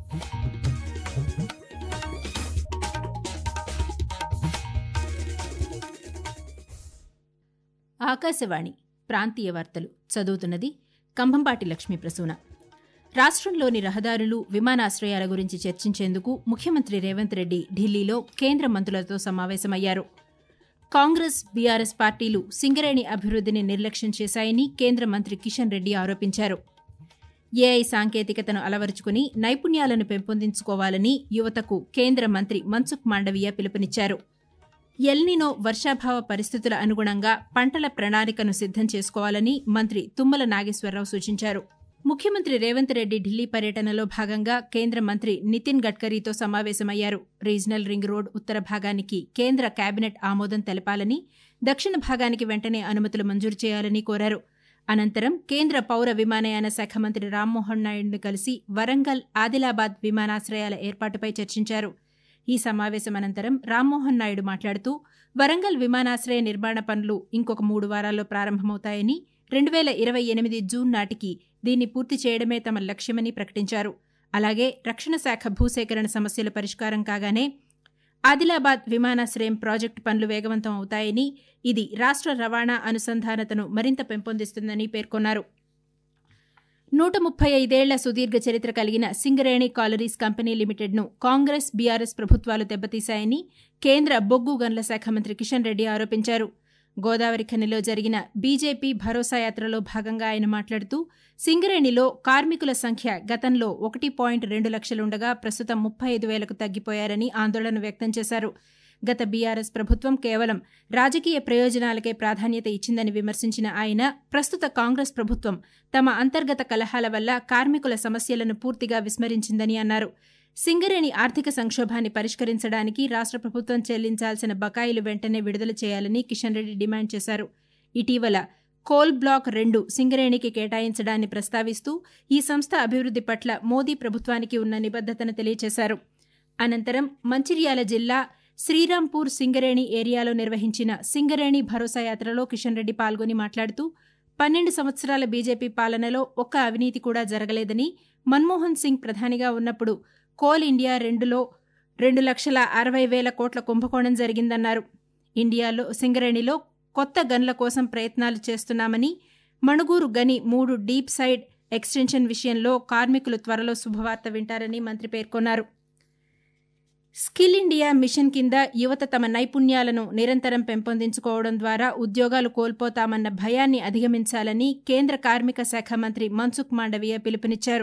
ఆకాశవాణి ప్రాంతీయ వార్తలు చదువుతున్నది కంభంపాటి లక్ష్మీ ప్రసూన రాష్ట్రంలోని రహదారులు విమానాశ్రయాల గురించి చర్చించేందుకు ముఖ్యమంత్రి రేవంత్ రెడ్డి ఢిల్లీలో కేంద్ర మంత్రులతో సమావేశమయ్యారు కాంగ్రెస్ బీఆర్ఎస్ పార్టీలు సింగరేణి అభివృద్ధిని నిర్లక్ష్యం చేశాయని కేంద్ర మంత్రి కిషన్ రెడ్డి ఆరోపించారు ఏఐ సాంకేతికతను అలవరుచుకుని నైపుణ్యాలను పెంపొందించుకోవాలని యువతకు కేంద్ర మంత్రి మన్సుఖ్ మాండవీయ పిలుపునిచ్చారు ఎల్నినో వర్షాభావ పరిస్థితుల అనుగుణంగా పంటల ప్రణాళికను సిద్దం చేసుకోవాలని మంత్రి తుమ్మల నాగేశ్వరరావు సూచించారు ముఖ్యమంత్రి రేవంత్ రెడ్డి ఢిల్లీ పర్యటనలో భాగంగా కేంద్ర మంత్రి నితిన్ గడ్కరీతో సమావేశమయ్యారు రీజనల్ రింగ్ రోడ్ ఉత్తర భాగానికి కేంద్ర కేబినెట్ ఆమోదం తెలపాలని దక్షిణ భాగానికి వెంటనే అనుమతులు మంజూరు చేయాలని కోరారు అనంతరం కేంద్ర పౌర విమానయాన శాఖ మంత్రి రామ్మోహన్ నాయుడును కలిసి వరంగల్ ఆదిలాబాద్ విమానాశ్రయాల ఏర్పాటుపై చర్చించారు ఈ సమావేశం అనంతరం రామ్మోహన్ నాయుడు మాట్లాడుతూ వరంగల్ విమానాశ్రయ నిర్మాణ పనులు ఇంకొక మూడు వారాల్లో ప్రారంభమవుతాయని రెండు వేల ఇరవై ఎనిమిది జూన్ నాటికి దీన్ని పూర్తి చేయడమే తమ లక్ష్యమని ప్రకటించారు అలాగే రక్షణ శాఖ భూసేకరణ సమస్యల పరిష్కారం కాగానే ఆదిలాబాద్ విమానాశ్రయం ప్రాజెక్టు పనులు వేగవంతం అవుతాయని ఇది రాష్ట్ర రవాణా అనుసంధానతను మరింత పెంపొందిస్తుందని పేర్కొన్నారు నూట ముప్పై ఐదేళ్ల సుదీర్ఘ చరిత్ర కలిగిన సింగరేణి కాలరీస్ కంపెనీ లిమిటెడ్ను కాంగ్రెస్ బీఆర్ఎస్ ప్రభుత్వాలు దెబ్బతీశాయని కేంద్ర బొగ్గు గనుల శాఖ మంత్రి కిషన్ రెడ్డి ఆరోపించారు గోదావరి ఖనిలో జరిగిన బీజేపీ భరోసా యాత్రలో భాగంగా ఆయన మాట్లాడుతూ సింగరేణిలో కార్మికుల సంఖ్య గతంలో ఒకటి పాయింట్ రెండు లక్షలుండగా ప్రస్తుతం ముప్పై ఐదు వేలకు తగ్గిపోయారని ఆందోళన వ్యక్తం చేశారు గత బీఆర్ఎస్ ప్రభుత్వం కేవలం రాజకీయ ప్రయోజనాలకే ప్రాధాన్యత ఇచ్చిందని విమర్శించిన ఆయన ప్రస్తుత కాంగ్రెస్ ప్రభుత్వం తమ అంతర్గత కలహాల వల్ల కార్మికుల సమస్యలను పూర్తిగా విస్మరించిందని అన్నారు సింగరేణి ఆర్థిక సంక్షోభాన్ని పరిష్కరించడానికి రాష్ట్ర ప్రభుత్వం చెల్లించాల్సిన బకాయిలు వెంటనే విడుదల చేయాలని కిషన్ రెడ్డి డిమాండ్ చేశారు ఇటీవల కోల్ బ్లాక్ రెండు సింగరేణికి కేటాయించడాన్ని ప్రస్తావిస్తూ ఈ సంస్థ అభివృద్ది పట్ల మోదీ ప్రభుత్వానికి ఉన్న నిబద్దతను తెలియజేశారు అనంతరం మంచిర్యాల జిల్లా శ్రీరాంపూర్ సింగరేణి ఏరియాలో నిర్వహించిన సింగరేణి భరోసా యాత్రలో కిషన్ రెడ్డి పాల్గొని మాట్లాడుతూ పన్నెండు సంవత్సరాల బీజేపీ పాలనలో ఒక్క అవినీతి కూడా జరగలేదని మన్మోహన్ సింగ్ ప్రధానిగా ఉన్నప్పుడు కోల్ ఇండియా రెండులో రెండు లక్షల అరవై వేల కోట్ల కుంభకోణం జరిగిందన్నారు ఇండియాలో సింగరేణిలో కొత్త గన్ల కోసం ప్రయత్నాలు చేస్తున్నామని మణుగూరు గని మూడు డీప్ సైడ్ ఎక్స్టెన్షన్ విషయంలో కార్మికులు త్వరలో శుభవార్త వింటారని మంత్రి పేర్కొన్నారు స్కిల్ ఇండియా మిషన్ కింద యువత తమ నైపుణ్యాలను నిరంతరం పెంపొందించుకోవడం ద్వారా ఉద్యోగాలు కోల్పోతామన్న భయాన్ని అధిగమించాలని కేంద్ర కార్మిక శాఖ మంత్రి మన్సుఖ్ మాండవీయ పిలుపునిచ్చారు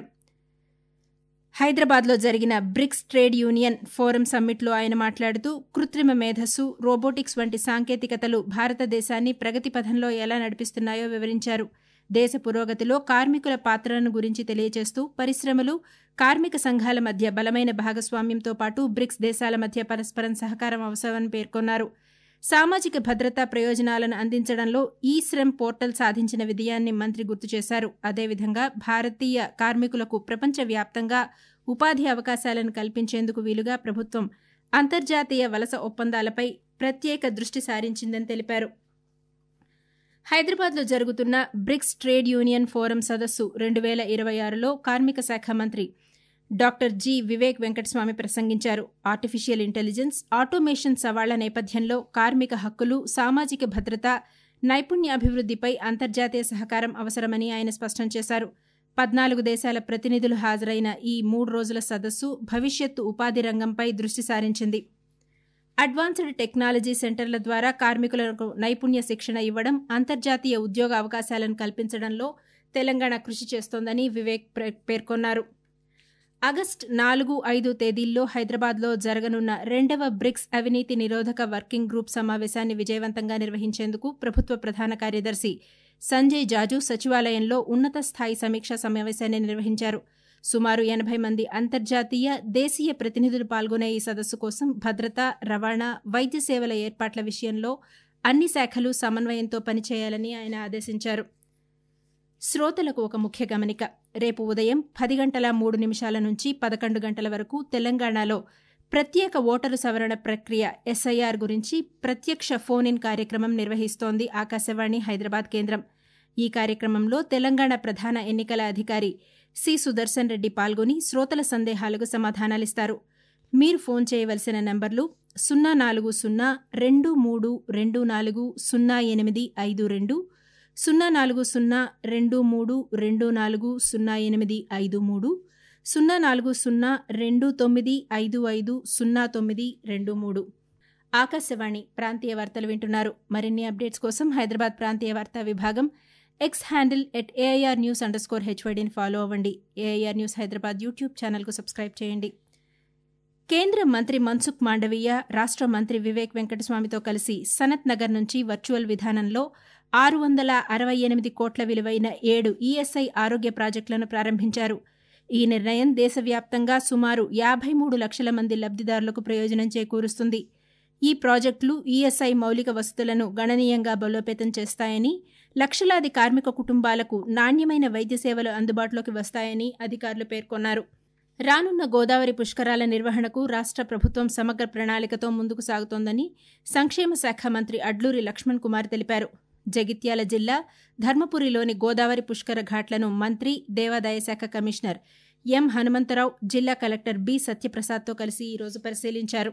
హైదరాబాద్లో జరిగిన బ్రిక్స్ ట్రేడ్ యూనియన్ ఫోరం సమ్మిట్లో ఆయన మాట్లాడుతూ కృత్రిమ మేధస్సు రోబోటిక్స్ వంటి సాంకేతికతలు భారతదేశాన్ని ప్రగతి పథంలో ఎలా నడిపిస్తున్నాయో వివరించారు దేశ పురోగతిలో కార్మికుల పాత్రను గురించి తెలియజేస్తూ పరిశ్రమలు కార్మిక సంఘాల మధ్య బలమైన భాగస్వామ్యంతో పాటు బ్రిక్స్ దేశాల మధ్య పరస్పరం సహకారం అవసరమని పేర్కొన్నారు సామాజిక భద్రతా ప్రయోజనాలను అందించడంలో ఈ శ్రమ్ పోర్టల్ సాధించిన విజయాన్ని మంత్రి గుర్తు చేశారు అదేవిధంగా భారతీయ కార్మికులకు ప్రపంచవ్యాప్తంగా ఉపాధి అవకాశాలను కల్పించేందుకు వీలుగా ప్రభుత్వం అంతర్జాతీయ వలస ఒప్పందాలపై ప్రత్యేక దృష్టి సారించిందని తెలిపారు హైదరాబాద్లో జరుగుతున్న బ్రిక్స్ ట్రేడ్ యూనియన్ ఫోరం సదస్సు రెండు వేల ఇరవై ఆరులో కార్మిక శాఖ మంత్రి డాక్టర్ జి వివేక్ వెంకటస్వామి ప్రసంగించారు ఆర్టిఫిషియల్ ఇంటెలిజెన్స్ ఆటోమేషన్ సవాళ్ల నేపథ్యంలో కార్మిక హక్కులు సామాజిక భద్రత నైపుణ్యాభివృద్దిపై అంతర్జాతీయ సహకారం అవసరమని ఆయన స్పష్టం చేశారు పద్నాలుగు దేశాల ప్రతినిధులు హాజరైన ఈ మూడు రోజుల సదస్సు భవిష్యత్తు ఉపాధి రంగంపై దృష్టి సారించింది అడ్వాన్స్డ్ టెక్నాలజీ సెంటర్ల ద్వారా కార్మికులకు నైపుణ్య శిక్షణ ఇవ్వడం అంతర్జాతీయ ఉద్యోగ అవకాశాలను కల్పించడంలో తెలంగాణ కృషి చేస్తోందని వివేక్ పేర్కొన్నారు ఆగస్ట్ నాలుగు ఐదు తేదీల్లో హైదరాబాద్లో జరగనున్న రెండవ బ్రిక్స్ అవినీతి నిరోధక వర్కింగ్ గ్రూప్ సమావేశాన్ని విజయవంతంగా నిర్వహించేందుకు ప్రభుత్వ ప్రధాన కార్యదర్శి సంజయ్ జాజు సచివాలయంలో ఉన్నత స్థాయి సమీక్షా సమావేశాన్ని నిర్వహించారు సుమారు ఎనభై మంది అంతర్జాతీయ దేశీయ ప్రతినిధులు పాల్గొనే ఈ సదస్సు కోసం భద్రత రవాణా వైద్య సేవల ఏర్పాట్ల విషయంలో అన్ని శాఖలు సమన్వయంతో పనిచేయాలని ఆయన ఆదేశించారు శ్రోతలకు ఒక ముఖ్య గమనిక రేపు ఉదయం పది గంటల మూడు నిమిషాల నుంచి పదకొండు గంటల వరకు తెలంగాణలో ప్రత్యేక ఓటరు సవరణ ప్రక్రియ ఎస్ఐఆర్ గురించి ప్రత్యక్ష ఫోన్ ఇన్ కార్యక్రమం నిర్వహిస్తోంది ఆకాశవాణి హైదరాబాద్ కేంద్రం ఈ కార్యక్రమంలో తెలంగాణ ప్రధాన ఎన్నికల అధికారి సి సుదర్శన్ రెడ్డి పాల్గొని శ్రోతల సందేహాలకు సమాధానాలిస్తారు మీరు ఫోన్ చేయవలసిన నంబర్లు సున్నా నాలుగు సున్నా రెండు మూడు రెండు నాలుగు సున్నా ఎనిమిది ఐదు రెండు సున్నా నాలుగు సున్నా రెండు మూడు రెండు నాలుగు సున్నా ఎనిమిది ఐదు మూడు సున్నా నాలుగు సున్నా రెండు తొమ్మిది ఐదు ఐదు సున్నా తొమ్మిది రెండు మూడు ఆకాశవాణి ప్రాంతీయ వార్తలు వింటున్నారు మరిన్ని అప్డేట్స్ కోసం హైదరాబాద్ ప్రాంతీయ వార్తా విభాగం X handle at AIR news under score హెచ్వైడీని ఫాలో అవ్వండి ఏఐఆర్ న్యూస్ హైదరాబాద్ యూట్యూబ్ ఛానల్కు సబ్స్క్రైబ్ చేయండి కేంద్ర మంత్రి మన్సుఖ్ మాండవీయ రాష్ట్ర మంత్రి వివేక్ వెంకటస్వామితో కలిసి సనత్ నగర్ నుంచి వర్చువల్ విధానంలో ఆరు వందల అరవై ఎనిమిది కోట్ల విలువైన ఏడు ఈఎస్ఐ ఆరోగ్య ప్రాజెక్టులను ప్రారంభించారు ఈ నిర్ణయం దేశవ్యాప్తంగా సుమారు యాభై మూడు లక్షల మంది లబ్దిదారులకు ప్రయోజనం చేకూరుస్తుంది ఈ ప్రాజెక్టులు ఈఎస్ఐ మౌలిక వసతులను గణనీయంగా బలోపేతం చేస్తాయని లక్షలాది కార్మిక కుటుంబాలకు నాణ్యమైన వైద్య సేవలు అందుబాటులోకి వస్తాయని అధికారులు పేర్కొన్నారు రానున్న గోదావరి పుష్కరాల నిర్వహణకు రాష్ట్ర ప్రభుత్వం సమగ్ర ప్రణాళికతో ముందుకు సాగుతోందని సంక్షేమ శాఖ మంత్రి అడ్లూరి లక్ష్మణ్ కుమార్ తెలిపారు జగిత్యాల జిల్లా ధర్మపురిలోని గోదావరి పుష్కర ఘాట్లను మంత్రి దేవాదాయ శాఖ కమిషనర్ ఎం హనుమంతరావు జిల్లా కలెక్టర్ బి సత్యప్రసాద్తో కలిసి ఈరోజు పరిశీలించారు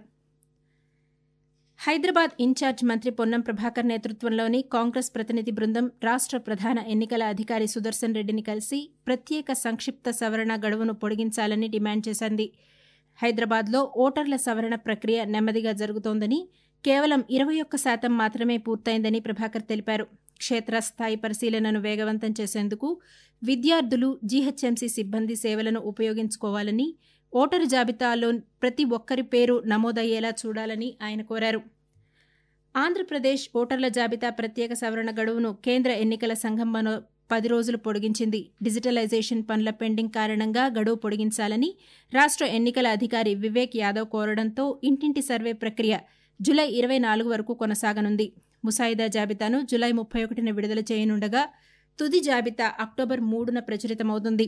హైదరాబాద్ ఇన్ఛార్జ్ మంత్రి పొన్నం ప్రభాకర్ నేతృత్వంలోని కాంగ్రెస్ ప్రతినిధి బృందం రాష్ట్ర ప్రధాన ఎన్నికల అధికారి సుదర్శన్ రెడ్డిని కలిసి ప్రత్యేక సంక్షిప్త సవరణ గడువును పొడిగించాలని డిమాండ్ చేసింది హైదరాబాద్లో ఓటర్ల సవరణ ప్రక్రియ నెమ్మదిగా జరుగుతోందని కేవలం ఇరవై ఒక్క శాతం మాత్రమే పూర్తయిందని ప్రభాకర్ తెలిపారు క్షేత్రస్థాయి పరిశీలనను వేగవంతం చేసేందుకు విద్యార్థులు జీహెచ్ఎంసీ సిబ్బంది సేవలను ఉపయోగించుకోవాలని ఓటరు జాబితాలో ప్రతి ఒక్కరి పేరు నమోదయ్యేలా చూడాలని ఆయన కోరారు ఆంధ్రప్రదేశ్ ఓటర్ల జాబితా ప్రత్యేక సవరణ గడువును కేంద్ర ఎన్నికల సంఘం మనో పది రోజులు పొడిగించింది డిజిటలైజేషన్ పనుల పెండింగ్ కారణంగా గడువు పొడిగించాలని రాష్ట్ర ఎన్నికల అధికారి వివేక్ యాదవ్ కోరడంతో ఇంటింటి సర్వే ప్రక్రియ జులై ఇరవై నాలుగు వరకు కొనసాగనుంది ముసాయిదా జాబితాను జులై ముప్పై ఒకటిన విడుదల చేయనుండగా తుది జాబితా అక్టోబర్ మూడున ప్రచురితమవుతుంది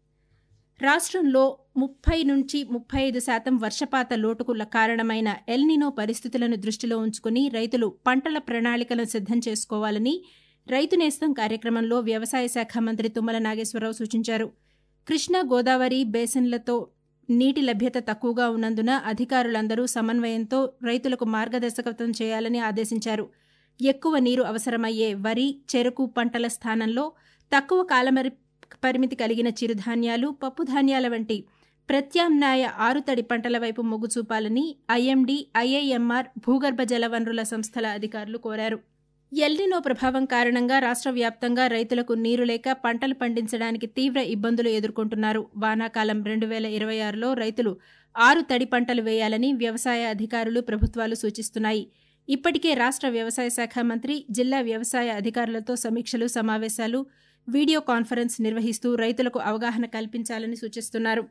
రాష్ట్రంలో ముప్పై నుంచి ముప్పై ఐదు శాతం వర్షపాత లోటుకు కారణమైన ఎల్నినో పరిస్థితులను దృష్టిలో ఉంచుకుని రైతులు పంటల ప్రణాళికలను సిద్దం చేసుకోవాలని రైతు నేస్తం కార్యక్రమంలో వ్యవసాయ శాఖ మంత్రి తుమ్మల నాగేశ్వరరావు సూచించారు కృష్ణా గోదావరి బేసిన్లతో నీటి లభ్యత తక్కువగా ఉన్నందున అధికారులందరూ సమన్వయంతో రైతులకు మార్గదర్శకత్వం చేయాలని ఆదేశించారు ఎక్కువ నీరు అవసరమయ్యే వరి చెరకు పంటల స్థానంలో తక్కువ కాలమరి పరిమితి కలిగిన చిరుధాన్యాలు పప్పుధాన్యాల వంటి ప్రత్యామ్నాయ ఆరుతడి పంటల వైపు మొగ్గు చూపాలని ఐఎండీ ఐఐఎంఆర్ భూగర్భ జల వనరుల సంస్థల అధికారులు కోరారు ఎల్నినో ప్రభావం కారణంగా రాష్ట్ర వ్యాప్తంగా రైతులకు నీరు లేక పంటలు పండించడానికి తీవ్ర ఇబ్బందులు ఎదుర్కొంటున్నారు వానాకాలం రెండు వేల ఇరవై ఆరులో రైతులు ఆరు తడి పంటలు వేయాలని వ్యవసాయ అధికారులు ప్రభుత్వాలు సూచిస్తున్నాయి ఇప్పటికే రాష్ట్ర వ్యవసాయ శాఖ మంత్రి జిల్లా వ్యవసాయ అధికారులతో సమీక్షలు సమావేశాలు వీడియో కాన్ఫరెన్స్ నిర్వహిస్తూ రైతులకు అవగాహన కల్పించాలని సూచిస్తున్నారు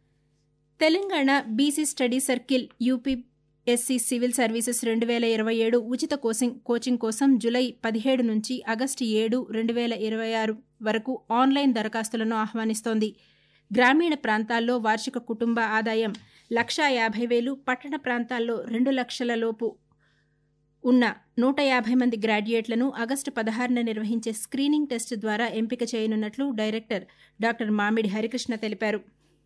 Telangana BC study circle UP SC civil services రెండు వేల ఇరవై ఏడు ఉచిత కోచింగ్ కోచింగ్ కోసం జులై పదిహేడు నుంచి ఆగస్టు ఏడు రెండు వేల ఇరవై ఆరు వరకు ఆన్లైన్ దరఖాస్తులను ఆహ్వానిస్తోంది గ్రామీణ ప్రాంతాల్లో వార్షిక కుటుంబ ఆదాయం లక్షా యాభై వేలు పట్టణ ప్రాంతాల్లో రెండు లక్షల లోపు ఉన్న నూట యాభై మంది గ్రాడ్యుయేట్లను ఆగస్టు పదహారున నిర్వహించే స్క్రీనింగ్ టెస్ట్ ద్వారా ఎంపిక చేయనున్నట్లు డైరెక్టర్ డాక్టర్ మామిడి హరికృష్ణ తెలిపారు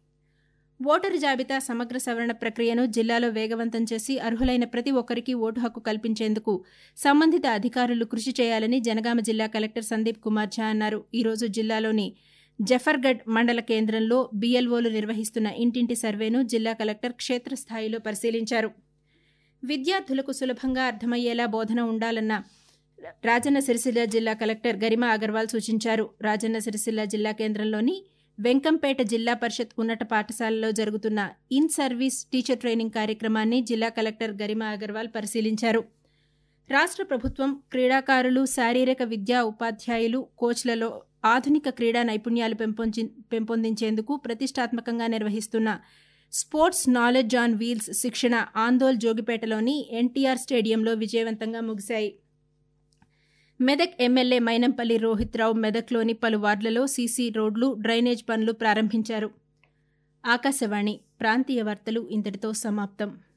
ఓటరు జాబితా సమగ్ర సవరణ ప్రక్రియను జిల్లాలో వేగవంతం చేసి అర్హులైన ప్రతి ఒక్కరికి ఓటు హక్కు కల్పించేందుకు సంబంధిత అధికారులు కృషి చేయాలని జనగామ జిల్లా కలెక్టర్ సందీప్ కుమార్ ఝా అన్నారు ఈరోజు జిల్లాలోని జఫర్గఢ్ మండల కేంద్రంలో బీఎల్ఓలు నిర్వహిస్తున్న ఇంటింటి సర్వేను జిల్లా కలెక్టర్ క్షేత్రస్థాయిలో పరిశీలించారు విద్యార్థులకు సులభంగా అర్థమయ్యేలా బోధన ఉండాలన్న రాజన్న సిరిసిల్ల జిల్లా కలెక్టర్ గరిమా అగర్వాల్ సూచించారు రాజన్న సిరిసిల్ల జిల్లా కేంద్రంలోని వెంకంపేట జిల్లా పరిషత్ ఉన్నత పాఠశాలలో జరుగుతున్న ఇన్ సర్వీస్ టీచర్ ట్రైనింగ్ కార్యక్రమాన్ని జిల్లా కలెక్టర్ గరిమా అగర్వాల్ పరిశీలించారు రాష్ట్ర ప్రభుత్వం క్రీడాకారులు శారీరక విద్యా ఉపాధ్యాయులు కోచ్లలో ఆధునిక క్రీడా నైపుణ్యాలు పెంపొంచి పెంపొందించేందుకు ప్రతిష్టాత్మకంగా నిర్వహిస్తున్న స్పోర్ట్స్ నాలెడ్జ్ ఆన్ వీల్స్ శిక్షణ ఆందోల్ జోగిపేటలోని ఎన్టీఆర్ స్టేడియంలో విజయవంతంగా ముగిశాయి మెదక్ ఎమ్మెల్యే మైనంపల్లి రోహిత్ రావు మెదక్లోని పలు వార్డులలో సీసీ రోడ్లు డ్రైనేజ్ పనులు ప్రారంభించారు ఆకాశవాణి ప్రాంతీయ వార్తలు ఇంతటితో సమాప్తం